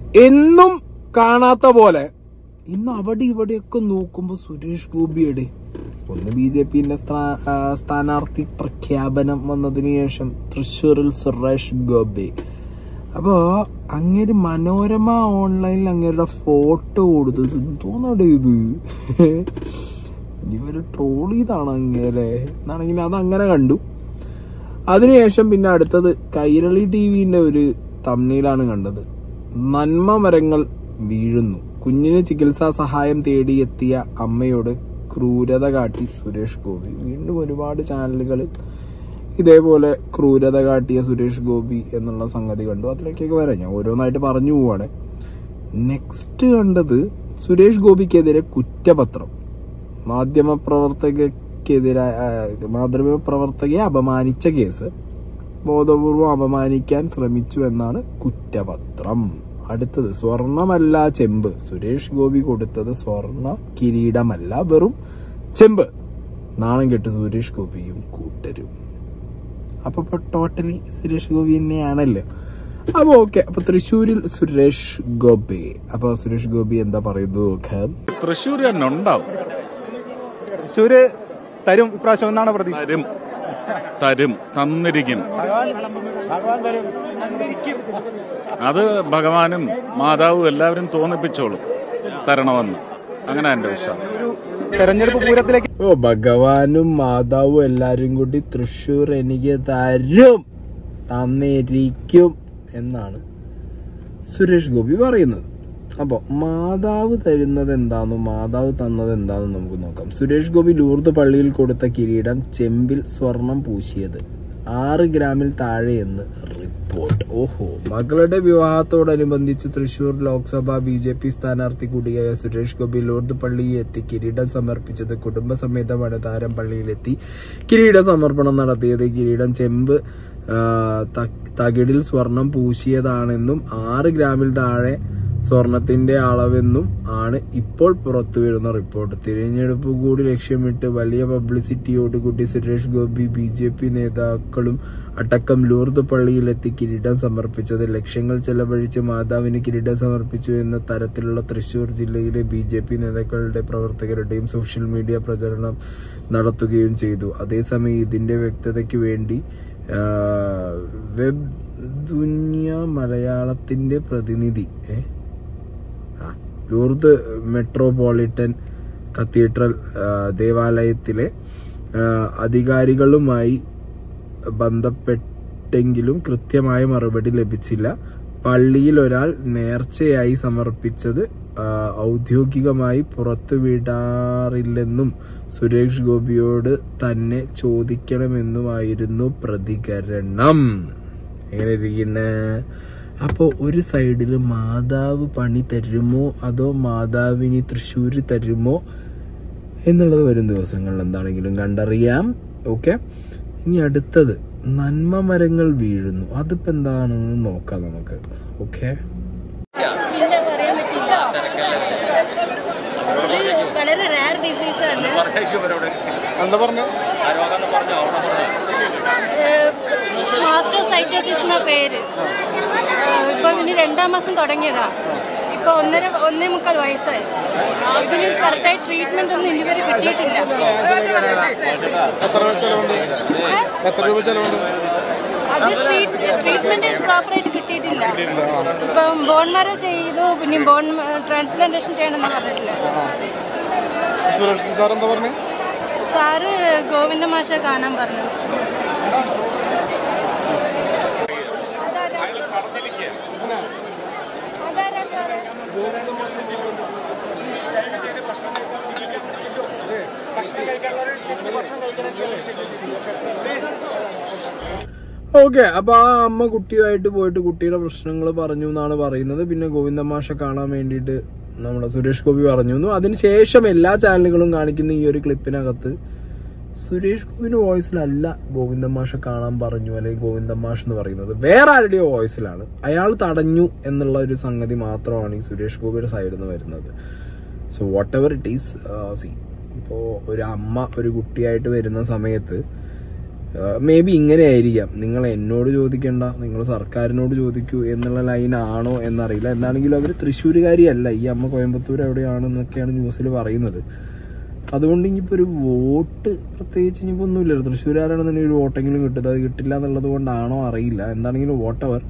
എന്നും കാണാത്ത പോലെ ഇന്ന് അവിടെ ഇവിടെയൊക്കെ നോക്കുമ്പോ സുരേഷ് ഗോപിയുടെ ഒന്ന് ബി ജെ പിന്റെ സ്ഥാനാർത്ഥി പ്രഖ്യാപനം വന്നതിന് ശേഷം തൃശ്ശൂരിൽ സുരേഷ് ഗോപി അപ്പോ അങ്ങേര് മനോരമ ഓൺലൈനിൽ അങ്ങേരുടെ ഫോട്ടോ കൊടുത്തു തോന്നടേ ഇത് ഇവര് ട്രോൾ ചെയ്താണ് അങ്ങേരെ എന്നാണെങ്കിൽ അത് അങ്ങനെ കണ്ടു അതിനുശേഷം പിന്നെ അടുത്തത് കൈരളി ടി വിന്റെ ഒരു തമ്മിലാണ് കണ്ടത് നന്മ മരങ്ങൾ വീഴുന്നു കുഞ്ഞിന് ചികിത്സാ സഹായം തേടി എത്തിയ അമ്മയോട് ക്രൂരത കാട്ടി സുരേഷ് ഗോപി വീണ്ടും ഒരുപാട് ചാനലുകളിൽ ഇതേപോലെ ക്രൂരത കാട്ടിയ സുരേഷ് ഗോപി എന്നുള്ള സംഗതി കണ്ടു അതിലേക്കൊക്കെ വരാം ഞാൻ ഓരോന്നായിട്ട് പറഞ്ഞു പോവാണ് നെക്സ്റ്റ് കണ്ടത് സുരേഷ് ഗോപിക്കെതിരെ കുറ്റപത്രം മാധ്യമപ്രവർത്തകക്കെതിരായ മാധ്യമപ്രവർത്തകയെ അപമാനിച്ച കേസ് ബോധപൂർവം അപമാനിക്കാൻ ശ്രമിച്ചു എന്നാണ് കുറ്റപത്രം അടുത്തത് സ്വർണമല്ല ചെമ്പ് സുരേഷ് ഗോപി കൊടുത്തത് സ്വർണ കിരീടമല്ല വെറും ചെമ്പ് നാണം കെട്ട് സുരേഷ് ഗോപിയും കൂട്ടരും അപ്പൊ ഇപ്പൊ ടോട്ടലി സുരേഷ് ഗോപി തന്നെയാണല്ലോ അപ്പൊ ഓക്കെ അപ്പൊ തൃശ്ശൂരിൽ സുരേഷ് ഗോപി അപ്പൊ സുരേഷ് ഗോപി എന്താ പറയുന്നു നോക്കാം തൃശ്ശൂർ തന്നെ ഉണ്ടാവും തൃശ്ശൂര് തരും ഇപ്രാവശ്യം എന്നാണ് പ്രതീക്ഷ തരും തരും തന്നിരിക്കും അത് ഭഗവാനും മാതാവും എല്ലാവരും തോന്നിപ്പിച്ചോളും തരണമെന്ന് അങ്ങനെ എന്റെ വിശ്വാസം ഒരു തെരഞ്ഞെടുപ്പ് പൂരത്തിലേക്ക് ഓ ഭഗവാനും മാതാവും എല്ലാരും കൂടി തൃശ്ശൂർ എനിക്ക് തരും തന്നിരിക്കും എന്നാണ് സുരേഷ് ഗോപി പറയുന്നത് അപ്പോൾ മാതാവ് തരുന്നത് എന്താണെന്നും മാതാവ് തന്നത് എന്താണെന്നും നമുക്ക് നോക്കാം സുരേഷ് ഗോപി ലൂർദ് പള്ളിയിൽ കൊടുത്ത കിരീടം ചെമ്പിൽ സ്വർണം പൂശിയത് ആറ് ഗ്രാമിൽ താഴെ എന്ന് റിപ്പോർട്ട് ഓഹോ മകളുടെ വിവാഹത്തോടനുബന്ധിച്ച് Thrissur Lok Sabha B J P സ്ഥാനാർത്ഥി കൂടിയായ സുരേഷ് ഗോപി ലൂർദ് പള്ളിയിൽ എത്തി കിരീടം സമർപ്പിച്ചത് കുടുംബസമേതമാണ് താരം പള്ളിയിലെത്തി കിരീട സമർപ്പണം നടത്തിയത് കിരീടം ചെമ്പ് ആ, ത- തകിടിൽ സ്വർണം പൂശിയതാണെന്നും ആറ് ഗ്രാമിൽ താഴെ സ്വർണത്തിന്റെ അളവെന്നും ആണ് ഇപ്പോൾ പുറത്തുവരുന്ന റിപ്പോർട്ട് തിരഞ്ഞെടുപ്പ് കൂടി ലക്ഷ്യമിട്ട് വലിയ പബ്ലിസിറ്റിയോടുകൂടി Suresh Gopi B J P നേതാക്കളും അടക്കം ലൂർദ് പള്ളിയിലെത്തി കിരീടം സമർപ്പിച്ചത് ലക്ഷങ്ങൾ ചെലവഴിച്ച് മാതാവിന് കിരീടം സമർപ്പിച്ചു എന്ന തരത്തിലുള്ള തൃശൂർ ജില്ലയിലെ ബി ജെ പി നേതാക്കളുടെ പ്രവർത്തകരുടെയും സോഷ്യൽ മീഡിയ പ്രചരണം നടത്തുകയും ചെയ്തു അതേസമയം ഇതിന്റെ വ്യക്തതയ്ക്ക് വേണ്ടി ആ, വെബ് ദുനിയ മലയാളത്തിന്റെ പ്രതിനിധി ഏ ആ, ലൂർദ് മെട്രോപൊളിറ്റൻ കത്തീഡ്രൽ ആ, ദേവാലയത്തിലെ ആ, അധികാരികളുമായി ബന്ധപ്പെട്ടെങ്കിലും കൃത്യമായ മറുപടി ലഭിച്ചില്ല പള്ളിയിൽ ഒരാൾ നേർച്ചയായി സമർപ്പിച്ചത് ആ, ഔദ്യോഗികമായി പുറത്തുവിടാറില്ലെന്നും സുരേഷ് ഗോപിയോട് തന്നെ ചോദിക്കണമെന്നുമായിരുന്നു പ്രതികരണം എങ്ങനെ ഇരിക്കണേ അപ്പോൾ ഒരു സൈഡിൽ മാതാവ് പണി തരുമോ അതോ മാതാവിനി തൃശ്ശൂര് തരുമോ എന്നുള്ളത് വരും ദിവസങ്ങളിൽ എന്താണെങ്കിലും കണ്ടറിയാം ഓക്കെ ഇനി അടുത്തത് നന്മ മരങ്ങൾ വീഴുന്നു അതിപ്പോ എന്താണെന്ന് നോക്കാം നമുക്ക് ഓക്കെ ഇല്ല പറയാൻ പറ്റില്ല ഇത് വളരെ റയർ ഡിസീസ് ആണ് എന്താ പറഞ്ഞു മാസ്റ്റോസൈറ്റോസിസ് എന്ന പേര് ഏഹ് ഇപ്പം ഇനി രണ്ടാം മാസം തുടങ്ങിയതാ ഇപ്പൊ ഒന്നര ഒന്നേ മുക്കാൽ വയസ്സായി ഇതിന് കറക്റ്റായി ട്രീറ്റ്മെന്റ് ഒന്നും ഇതുവരെ കിട്ടിയിട്ടില്ല എത്ര രൂപ ചെലവുണ്ട് എത്ര രൂപ ചെലവുണ്ട് അത് ട്രീറ്റ്മെന്റ് പ്രോപ്പറായിട്ട് കിട്ടിയിട്ടില്ല ഇപ്പം ബോൺ മാരോ ചെയ്തു പിന്നെ ബോൺ ട്രാൻസ്പ്ലാന്റേഷൻ ചെയ്യണമെന്ന് പറഞ്ഞിട്ടില്ല സുരേഷ് സാർ എന്താ പറഞ്ഞു സാറ് ഗോവിന്ദ മാഷ കാണാൻ പറഞ്ഞു അതാരാ സാറ് ഓക്കെ അപ്പൊ ആ അമ്മ കുട്ടിയുമായിട്ട് പോയിട്ട് കുട്ടിയുടെ പ്രശ്നങ്ങൾ പറഞ്ഞു എന്നാണ് പറയുന്നത് പിന്നെ ഗോവിന്ദ മാഷ കാണാൻ വേണ്ടിയിട്ട് നമ്മുടെ സുരേഷ് ഗോപി പറഞ്ഞു എന്നും അതിനുശേഷം എല്ലാ ചാനലുകളും കാണിക്കുന്ന ഈ ഒരു ക്ലിപ്പിനകത്ത് സുരേഷ് ഗോപിന്റെ വോയിസിലല്ല ഗോവിന്ദ മാഷ കാണാൻ പറഞ്ഞു അല്ലെങ്കിൽ ഗോവിന്ദ മാഷ് എന്ന് പറയുന്നത് വേറെ ആരുടെയോ വോയിസിലാണ് അയാൾ തടഞ്ഞു എന്നുള്ള ഒരു സംഗതി മാത്രമാണ് ഈ സുരേഷ് ഗോപിയുടെ സൈഡിൽ നിന്ന് വരുന്നത് so whatever it is see ഇപ്പോൾ ഒരു അമ്മ ഒരു കുട്ടിയായിട്ട് വരുന്ന സമയത്ത് മേ ബി ഇങ്ങനെ ആയിരിക്കാം നിങ്ങൾ എന്നോട് ചോദിക്കേണ്ട നിങ്ങൾ സർക്കാരിനോട് ചോദിക്കൂ എന്നുള്ള ലൈനാണോ എന്നറിയില്ല എന്താണെങ്കിലും അവർ തൃശ്ശൂരുകാരിയല്ല ഈ അമ്മ കോയമ്പത്തൂർ എവിടെയാണെന്നൊക്കെയാണ് ന്യൂസിൽ പറയുന്നത് അതുകൊണ്ട് ഇനിയിപ്പോൾ ഒരു വോട്ട് പ്രത്യേകിച്ച് ഇനിയിപ്പോൾ ഒന്നുമില്ലല്ലോ തൃശ്ശൂരുകാരാണെന്നുണ്ടെങ്കിൽ ഒരു വോട്ടെങ്കിലും കിട്ടും അത് കിട്ടില്ല എന്നുള്ളത് കൊണ്ടാണോ അറിയില്ല എന്താണെങ്കിലും വോട്ടവർ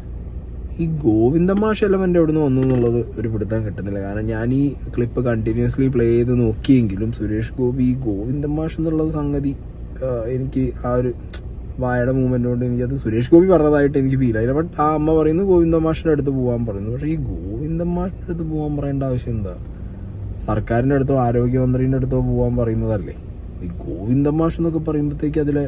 ഈ ഗോവിന്ദ മാഷ് എലമെന്റ് എവിടെ നിന്ന് വന്നു എന്നുള്ളത് ഒരു പിടുത്തം കിട്ടുന്നില്ല കാരണം ഞാൻ ഈ ക്ലിപ്പ് കണ്ടിന്യൂസ്ലി പ്ലേ ചെയ്ത് നോക്കിയെങ്കിലും സുരേഷ് ഗോപി ഈ ഗോവിന്ദ മാഷ് എന്നുള്ള സംഗതി ആ, എനിക്ക് ആ ഒരു വായയുടെ മൂവ്മെന്റ് കൊണ്ട് എനിക്കത് സുരേഷ് ഗോപി പറഞ്ഞതായിട്ട് എനിക്ക് ഫീൽ ആയില്ല ബട്ട് ആ അമ്മ പറയുന്നു ഗോവിന്ദ മാഷിന്റെ അടുത്ത് പോകാൻ പറയുന്നു പക്ഷേ ഈ ഗോവിന്ദ മാഷിന്റെ അടുത്ത് പോകാൻ പറയേണ്ട ആവശ്യം എന്താ സർക്കാരിന്റെ അടുത്തോ ആരോഗ്യമന്ത്രിന്റെ അടുത്തോ പോകാൻ പറയുന്നതല്ലേ ഈ ഗോവിന്ദ മാഷ് എന്നൊക്കെ പറയുമ്പോഴത്തേക്ക് അതിലെ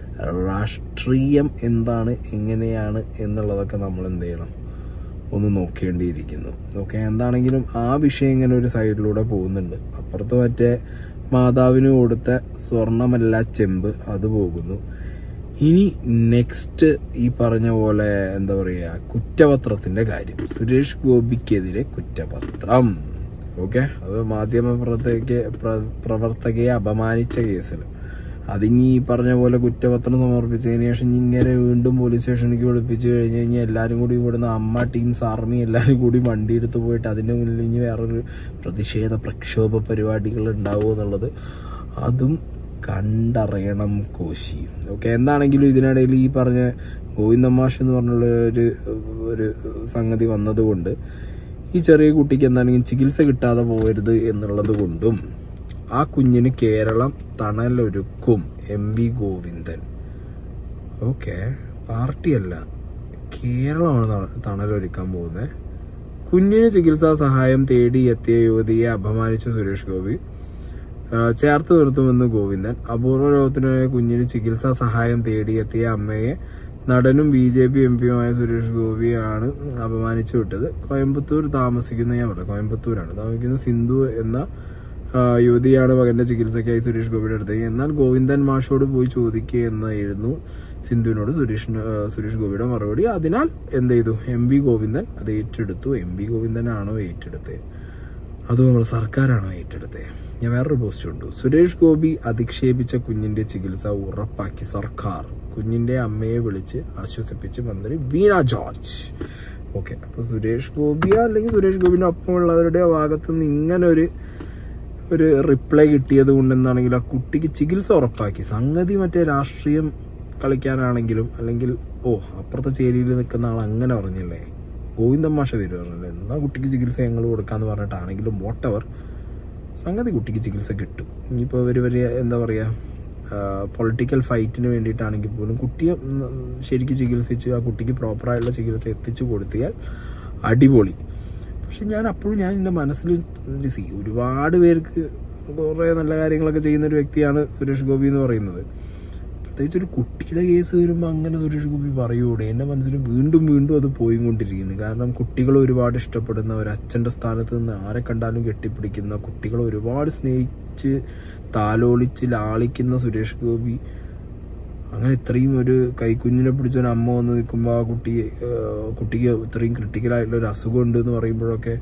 രാഷ്ട്രീയം എന്താണ് എങ്ങനെയാണ് എന്നുള്ളതൊക്കെ നമ്മൾ എന്ത് ചെയ്യണം ഒന്ന് നോക്കേണ്ടിയിരിക്കുന്നു ഓക്കെ എന്താണെങ്കിലും ആ വിഷയം ഇങ്ങനെ ഒരു സൈഡിലൂടെ പോകുന്നുണ്ട് അപ്പുറത്ത് മറ്റേ മാതാവിന് കൊടുത്ത സ്വർണമല്ല ചെമ്പ് അത് പോകുന്നു ഇനി നെക്സ്റ്റ് ഈ പറഞ്ഞ പോലെ എന്താ പറയുക കുറ്റപത്രത്തിന്റെ കാര്യം സുരേഷ് ഗോപിക്കെതിരെ കുറ്റപത്രം ഓക്കെ അത് മാധ്യമ പ്രവർത്തകയെ പ്ര- പ്രവർത്തകയെ അപമാനിച്ച കേസിൽ അതിങ്ങി ഈ പറഞ്ഞ പോലെ കുറ്റപത്രം സമർപ്പിച്ചതിന് ശേഷം ഇനി ഇങ്ങനെ വീണ്ടും പോലീസ് സ്റ്റേഷനിലേക്ക് വിളിപ്പിച്ചു കഴിഞ്ഞ് കഴിഞ്ഞാൽ എല്ലാവരും കൂടി ഇവിടുന്ന് അമ്മ ടീംസ് ആർമി എല്ലാവരും കൂടി വണ്ടി എടുത്ത് പോയിട്ട് അതിൻ്റെ മുന്നിൽ ഇനി വേറൊരു പ്രതിഷേധ പ്രക്ഷോഭ പരിപാടികൾ ഉണ്ടാവുമോ എന്നുള്ളത് അതും കണ്ടറിയണം കോശി ഓക്കെ എന്താണെങ്കിലും ഇതിനിടയിൽ ഈ പറഞ്ഞ ഗോവിന്ദമാഷ് എന്ന് പറഞ്ഞുള്ള ഒരു ഒരു സംഗതി വന്നതുകൊണ്ട് ഈ ചെറിയ കുട്ടിക്ക് എന്താണെങ്കിലും ചികിത്സ കിട്ടാതെ പോകരുത് എന്നുള്ളത് കൊണ്ടും ആ കുഞ്ഞിന് കേരളം തണലൊരുക്കും എം വി ഗോവിന്ദൻ ഓക്കെ പാർട്ടിയല്ല കേരളമാണ് തണ- തണലൊരുക്കാൻ പോകുന്നത് കുഞ്ഞിന് ചികിത്സാ സഹായം തേടി എത്തിയ യുവതിയെ അപമാനിച്ച സുരേഷ് ഗോപി ആ, ചേർത്ത് നിർത്തുമെന്ന് ഗോവിന്ദൻ അപൂർവ രോഗത്തിനായ കുഞ്ഞിന് ചികിത്സാ സഹായം തേടിയെത്തിയ അമ്മയെ നടനും ബി ജെ പി എം പിയുമായ സുരേഷ് ഗോപിയാണ് അപമാനിച്ചു വിട്ടത് കോയമ്പത്തൂർ താമസിക്കുന്ന ഞാൻ പറയാം കോയമ്പത്തൂരാണ് താമസിക്കുന്ന സിന്ധു എന്ന ആ, യുവതിയാണ് മകന്റെ ചികിത്സയ്ക്കായി സുരേഷ് ഗോപിയുടെ അടുത്തേക്ക് എന്നാൽ ഗോവിന്ദൻ മാഷോട് പോയി ചോദിക്കുക എന്നായിരുന്നു സിന്ധുവിനോട് സുരേഷ് സുരേഷ് ഗോപിയുടെ മറുപടി അതിനാൽ എന്ത് ചെയ്തു എം വി ഗോവിന്ദൻ അത് ഏറ്റെടുത്തു എം വി ഗോവിന്ദനാണോ ഏറ്റെടുത്തത് അത് നമ്മൾ സർക്കാരാണോ ഏറ്റെടുത്തത് ഞാൻ വേറൊരു പോസ്റ്റ് ഉണ്ട് സുരേഷ് ഗോപി അധിക്ഷേപിച്ച കുഞ്ഞിന്റെ ചികിത്സ ഉറപ്പാക്കി സർക്കാർ കുഞ്ഞിന്റെ അമ്മയെ വിളിച്ച് ആശ്വസിപ്പിച്ച് മന്ത്രി വീണ ജോർജ് ഓക്കെ അപ്പൊ സുരേഷ് ഗോപിയോ അല്ലെങ്കിൽ സുരേഷ് ഗോപിന്റെ ഒപ്പമുള്ളവരുടെ ഭാഗത്ത് നിന്ന് ഇങ്ങനെ ഒരു ഒരു റിപ്ലൈ കിട്ടിയത് കൊണ്ട് എന്താണെങ്കിലും ആ കുട്ടിക്ക് ചികിത്സ ഉറപ്പാക്കി സംഗതി മറ്റേ രാഷ്ട്രീയം കളിക്കാനാണെങ്കിലും അല്ലെങ്കിൽ ഓ അപ്പുറത്തെ ചേരിയിൽ നിൽക്കുന്ന ആൾ അങ്ങനെ പറഞ്ഞില്ലേ ഗോവിന്ദൻ മാഷ പേര് പറഞ്ഞില്ലേ എന്നാ കുട്ടിക്ക് ചികിത്സ ഞങ്ങൾ കൊടുക്കാന്ന് പറഞ്ഞിട്ടാണെങ്കിലും വോട്ടവർ സംഗതി കുട്ടിക്ക് ചികിത്സ കിട്ടും ഇനിയിപ്പോൾ ഇവർ വലിയ എന്താ പറയുക പൊളിറ്റിക്കൽ ഫൈറ്റിന് വേണ്ടിയിട്ടാണെങ്കിൽ പോലും കുട്ടിയെ ഉം, ശരിക്ക് ചികിത്സിച്ച് ആ കുട്ടിക്ക് പ്രോപ്പറായിട്ടുള്ള ചികിത്സ എത്തിച്ചു കൊടുത്തിയാൽ അടിപൊളി പക്ഷെ ഞാൻ അപ്പോഴും ഞാൻ എൻ്റെ മനസ്സിൽ ഒരു സി ഒരുപാട് പേർക്ക് കുറേ നല്ല കാര്യങ്ങളൊക്കെ ചെയ്യുന്ന ഒരു വ്യക്തിയാണ് സുരേഷ് ഗോപി എന്ന് പറയുന്നത് പ്രത്യേകിച്ച് ഒരു കുട്ടിയുടെ കേസ് വരുമ്പോൾ അങ്ങനെ സുരേഷ് ഗോപി പറയൂടെ എൻ്റെ മനസ്സിൽ വീണ്ടും വീണ്ടും അത് പോയിക്കൊണ്ടിരിക്കുന്നു കാരണം കുട്ടികൾ ഒരുപാട് ഇഷ്ടപ്പെടുന്ന ഒരു അച്ഛൻ്റെ സ്ഥാനത്ത് നിന്ന് ആരെ കണ്ടാലും കെട്ടിപ്പിടിക്കുന്ന കുട്ടികളെ ഒരുപാട് സ്നേഹിച്ച് താലോളിച്ച് ലാളിക്കുന്ന സുരേഷ് ഗോപി അങ്ങനെ ഇത്രയും ഒരു കൈക്കുഞ്ഞിനെ പിടിച്ച ഒരു അമ്മ വന്ന് നിൽക്കുമ്പോൾ ആ കുട്ടി ഏഹ്, കുട്ടിക്ക് ഇത്രയും ക്രിട്ടിക്കലായിട്ടുള്ള ഒരു അസുഖം ഉണ്ട് എന്ന് പറയുമ്പോഴൊക്കെ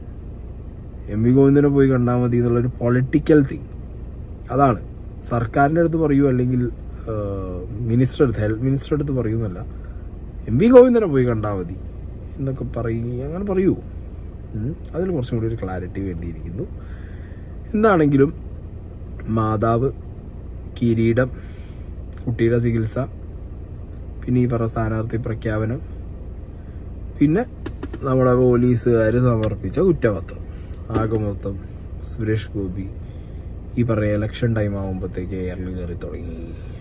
എം വി ഗോവിന്ദനെ പോയി കണ്ടാൽ മതി എന്നുള്ളൊരു പൊളിറ്റിക്കൽ തിങ് അതാണ് സർക്കാരിൻ്റെ അടുത്ത് പറയൂ അല്ലെങ്കിൽ മിനിസ്റ്റർ അടുത്ത് ഹെൽത്ത് മിനിസ്റ്റർ അടുത്ത് പറയുന്നല്ല എം വി ഗോവിന്ദനെ പോയി കണ്ടാൽ മതി എന്നൊക്കെ പറയും അങ്ങനെ പറയൂ ഉം. അതിൽ കുറച്ചും കൂടി ഒരു ക്ലാരിറ്റി വേണ്ടിയിരിക്കുന്നു എന്താണെങ്കിലും മാതാവ് കിരീടം കുട്ടിയുടെ ചികിത്സ പിന്നെ ഈ പറഞ്ഞ സ്ഥാനാർത്ഥി പ്രഖ്യാപനം പിന്നെ നമ്മുടെ പോലീസുകാർ സമർപ്പിച്ച കുറ്റപത്രം ആകെ മൊത്തം സുരേഷ് ഗോപി ഈ പറയുന്ന ഇലക്ഷൻ ടൈം ആകുമ്പോഴത്തേക്ക് എയറിൽ കയറി തുടങ്ങി